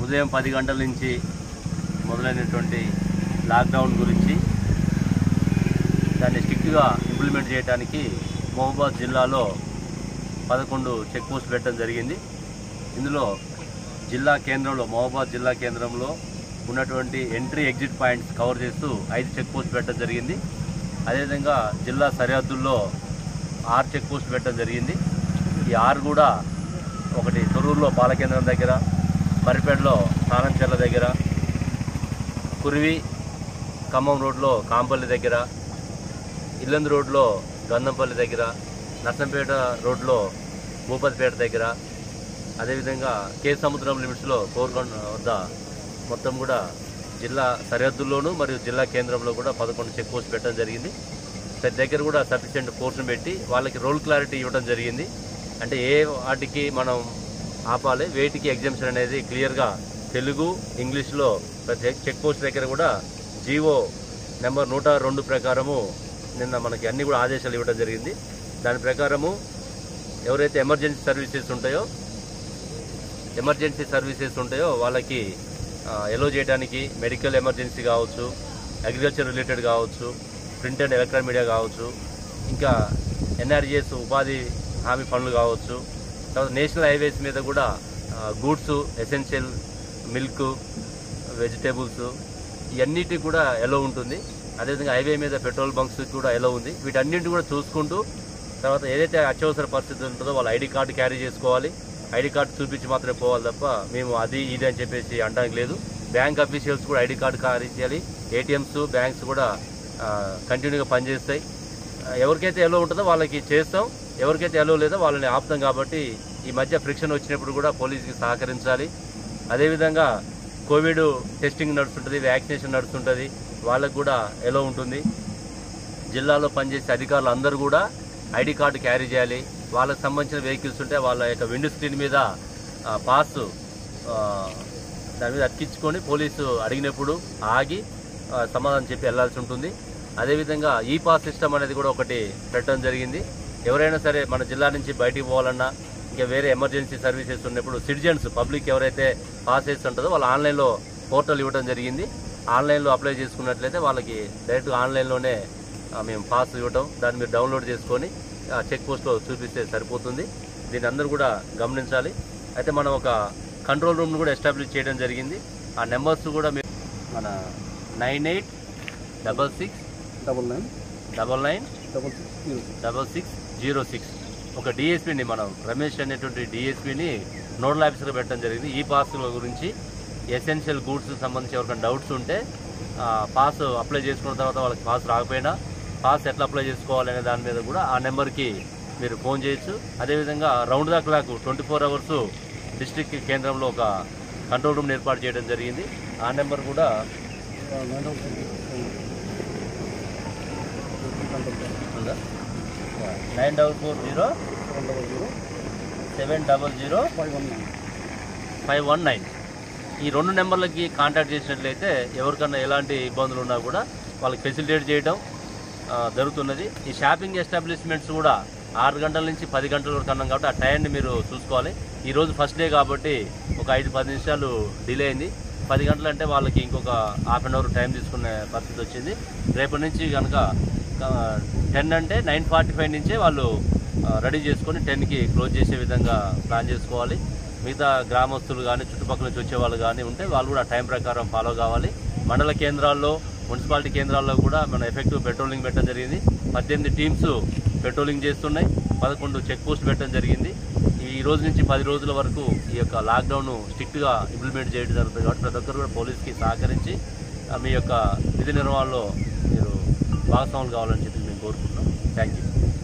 ఉదయం పది గంటల నుంచి మొదలైనటువంటి లాక్డౌన్ గురించి దాన్ని స్ట్రిక్ట్గా ఇంప్లిమెంట్ చేయడానికి మహబూబాద్ జిల్లాలో పదకొండు చెక్ పోస్ట్ పెట్టడం జరిగింది ఇందులో జిల్లా కేంద్రంలో మహబూబాద్ జిల్లా కేంద్రంలో ఉన్నటువంటి ఎంట్రీ ఎగ్జిట్ పాయింట్స్ కవర్ చేస్తూ ఐదు చెక్ పోస్ట్ పెట్టడం జరిగింది అదేవిధంగా జిల్లా సరిహద్దుల్లో ఆరు చెక్ పోస్ట్ పెట్టడం జరిగింది ఈ ఆరు కూడా ఒకటి తొర్రూరులో పాలకేంద్రం దగ్గర మరిపేటలో సానంచెర్ల దగ్గర కురివి ఖమ్మం రోడ్లో కాంపల్లి దగ్గర ఇల్లందు రోడ్లో గంధంపల్లి దగ్గర నర్సంపేట రోడ్లో భూపతిపేట దగ్గర అదేవిధంగా కే సముద్రం లిమిట్స్లో కోరుకొండ వద్ద మొత్తం కూడా జిల్లా సరిహద్దుల్లోనూ మరియు జిల్లా కేంద్రంలో కూడా పదకొండు చెక్ పోస్ట్ పెట్టడం జరిగింది ప్రతి దగ్గర కూడా సఫిషియెంట్ ఫోర్స్ని పెట్టి వాళ్ళకి రోల్ క్లారిటీ ఇవ్వడం జరిగింది అంటే ఏ వాటికి మనం ఆపాలి వేటికి ఎగ్జామ్షన్ అనేది క్లియర్గా తెలుగు ఇంగ్లీష్లో ప్రతి చెక్ పోస్ట్ దగ్గర కూడా జీవో నెంబర్ నూట రెండు ప్రకారము నిన్న మనకి అన్ని కూడా ఆదేశాలు ఇవ్వడం జరిగింది దాని ప్రకారము ఎవరైతే ఎమర్జెన్సీ సర్వీసెస్ ఉంటాయో ఎమర్జెన్సీ సర్వీసెస్ ఉంటాయో వాళ్ళకి ఎలో చేయడానికి మెడికల్ ఎమర్జెన్సీ కావచ్చు అగ్రికల్చర్ రిలేటెడ్ కావచ్చు ప్రింట్ అండ్ ఎలక్ట్రానిక్ మీడియా కావచ్చు ఇంకా ఎన్ఆర్జిఎస్ ఉపాధి హామీ పనులు కావచ్చు తర్వాత నేషనల్ హైవేస్ మీద కూడా గూడ్స్ ఎసెన్షియల్ మిల్క్ వెజిటేబుల్స్ ఇవన్నిటి కూడా ఎలో ఉంటుంది అదేవిధంగా హైవే మీద పెట్రోల్ బంక్స్ కూడా ఎలో ఉంది వీటన్నింటి కూడా చూసుకుంటూ తర్వాత ఏదైతే అత్యవసర పరిస్థితి ఉంటుందో వాళ్ళ ఐడి కార్డు క్యారీ చేసుకోవాలి ఐడి కార్డు చూపించి మాత్రమే పోవాలి తప్ప మేము అది ఇది అని చెప్పేసి అనడానికి లేదు బ్యాంక్ అఫీషియల్స్ కూడా ఐడి కార్డు క్యారీ చేయాలి ఏటీఎంస్ బ్యాంక్స్ కూడా కంటిన్యూగా పనిచేస్తాయి ఆ, ఎవరికైతే ఎలో ఉంటుందో వాళ్ళకి చేస్తాం ఎవరికైతే ఎలో లేదో వాళ్ళని ఆపుతాం కాబట్టి ఈ మధ్య ఫ్రిక్షన్ వచ్చినప్పుడు కూడా పోలీసుకి సహకరించాలి అదేవిధంగా కోవిడ్ టెస్టింగ్ నడుస్తుంటుంది వ్యాక్సినేషన్ నడుస్తుంటుంది వాళ్ళకు కూడా ఎలో ఉంటుంది జిల్లాలో పనిచేసే అధికారులు అందరూ కూడా ఐడి కార్డు క్యారీ చేయాలి వాళ్ళకి సంబంధించిన వెహికల్స్ ఉంటే వాళ్ళ యొక్క విండో స్క్రీన్ మీద ఆ, పాస్ ఆ, దాని మీద అతికించుకొని పోలీసు అడిగినప్పుడు ఆగి ఆ, సమాధానం చెప్పి వెళ్లాల్సి ఉంటుంది అదేవిధంగా ఈ పాస్ సిస్టమ్ అనేది కూడా ఒకటి పెట్టడం జరిగింది ఎవరైనా సరే మన జిల్లా నుంచి బయటికి పోవాలన్నా ఇంకా వేరే ఎమర్జెన్సీ సర్వీసెస్ ఉన్నప్పుడు సిటిజన్స్ పబ్లిక్ ఎవరైతే పాస్ చేసి ఉంటుందో వాళ్ళు ఆన్లైన్లో పోర్టల్ ఇవ్వడం జరిగింది ఆన్లైన్లో అప్లై చేసుకున్నట్లయితే వాళ్ళకి డైరెక్ట్ ఆన్లైన్లోనే ఆ, మేము పాస్ ఇవ్వటం దాన్ని మీరు డౌన్లోడ్ చేసుకొని ఆ చెక్ పోస్ట్లో చూపిస్తే సరిపోతుంది దీన్ని అందరూ కూడా గమనించాలి అయితే మనం ఒక కంట్రోల్ రూమ్ను కూడా ఎస్టాబ్లిష్ చేయడం జరిగింది ఆ నెంబర్స్ కూడా మీరు మన nine eight double six double nine double nine double six zero six double six zero six ఒక డిఎస్పీని మనం రమేష్ అనేటువంటి డిఎస్పీని నోడల్ ఆఫీసర్గా పెట్టడం జరిగింది ఈ పాస్ల గురించి ఎసెన్షియల్ గూడ్స్ సంబంధించి ఎవరికైనా డౌట్స్ ఉంటే ఆ, పాస్ అప్లై చేసుకున్న తర్వాత వాళ్ళకి పాస్ రాకపోయినా పాస్ ఎట్లా అప్లై చేసుకోవాలనే దాని మీద కూడా ఆ నెంబర్కి మీరు ఫోన్ చేయొచ్చు అదేవిధంగా round the clock twenty four hours district కేంద్రంలో ఒక కంట్రోల్ రూమ్ ఏర్పాటు చేయడం జరిగింది ఆ నెంబర్ కూడా నైన్ డబల్ ఉందా nine double four zero seven double zero seven double zero five one nine five one nine ఈ రెండు నెంబర్లకి కాంటాక్ట్ చేసినట్లయితే ఎవరికన్నా ఎలాంటి ఇబ్బందులు ఉన్నా కూడా వాళ్ళకి ఫెసిలిటేట్ చేయడం ఆ, జరుగుతున్నది ఈ షాపింగ్ ఎస్టాబ్లిష్మెంట్స్ కూడా ఆరు గంటల నుంచి పది గంటల వరకు అన్నాం కాబట్టి ఆ టైంని మీరు చూసుకోవాలి ఈ రోజు ఫస్ట్ డే కాబట్టి ఒక ఐదు పది నిమిషాలు డిలే అయింది పది గంటలు అంటే వాళ్ళకి ఇంకొక హాఫ్ అన్ అవర్ టైం తీసుకునే పరిస్థితి వచ్చింది రేపటి నుంచి కనుక టెన్ అంటే నైన్ ఫార్టీ ఫైవ్ నుంచే వాళ్ళు రెడీ చేసుకొని టెన్కి క్లోజ్ చేసే విధంగా ప్లాన్ చేసుకోవాలి మిగతా గ్రామస్తులు కానీ చుట్టుపక్కల నుంచి వచ్చే వాళ్ళు కానీ ఉంటే వాళ్ళు కూడా టైం ప్రకారం ఫాలో కావాలి మండల కేంద్రాల్లో మున్సిపాలిటీ కేంద్రాల్లో కూడా మన ఎఫెక్టివ్ పెట్రోలింగ్ పెట్టడం జరిగింది పద్దెనిమిది టీమ్స్ పెట్రోలింగ్ చేస్తున్నాయి పదకొండు చెక్ పోస్ట్ పెట్టడం జరిగింది ఈ రోజు నుంచి పది రోజుల వరకు ఈ యొక్క లాక్డౌన్ స్ట్రిక్ట్గా ఇంప్లిమెంట్ చేయడం జరుగుతుంది కాబట్టి ప్రతి ఒక్కరు కూడా పోలీస్కి సహకరించి ఆ, మీ యొక్క విధి నిర్వహణలో మీరు భాగస్వాములు కావాలని చెప్పి మేము కోరుకుంటున్నాం థ్యాంక్ యూ